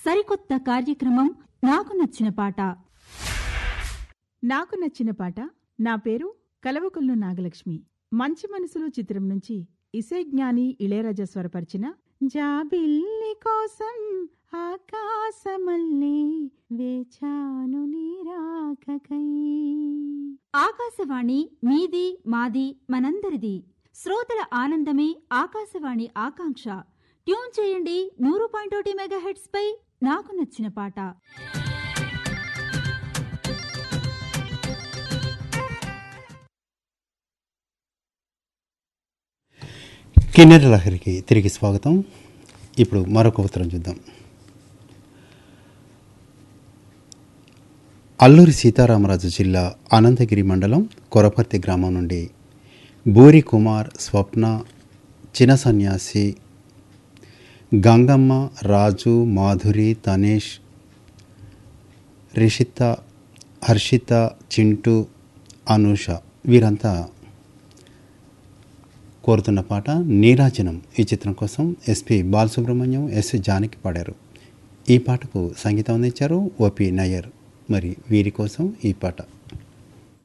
సరికొత్త కార్యక్రమం నాకు నచ్చిన పాట నాకు నచ్చిన పాట నా పేరు కలవకొల్లు నాగలక్ష్మి మంచి మనసులు చిత్రం నుంచి ఇసే జ్ఞాని ఇళయరాజా స్వరపరిచిన జాబిల్లి కోసం ఆకాశమల్లే వేచాను నీరాకకై ఆకాశవాణి మీది మాది మనందరిది శ్రోతల ఆనందమే ఆకాశవాణి ఆకాంక్ష ట్యూన్ చేయండి నూరు పాయింట్ ఒకటి మెగాహెట్స్ పై నాకు నచ్చిన పాట కిన్నెర లహరికి తిరిగి స్వాగతం ఇప్పుడు మరొక ఉత్తరం చూద్దాం అల్లూరి సీతారామరాజు జిల్లా అనంతగిరి మండలం కొరపర్తి గ్రామం నుండి బూరి కుమార్ స్వప్న చిన సన్యాసి గంగమ్మ రాజు మాధురి తనేష్ రిషిత హర్షిత చింటూ అనూష వీరంతా కోరుతున్న పాట నీరాజనం ఈ చిత్రం కోసం ఎస్పి బాలసుబ్రహ్మణ్యం ఎస్ జానకి పాడారు ఈ పాటకు సంగీతం అందించారు ఓపి నయ్యర్ మరి వీరి కోసం ఈ పాట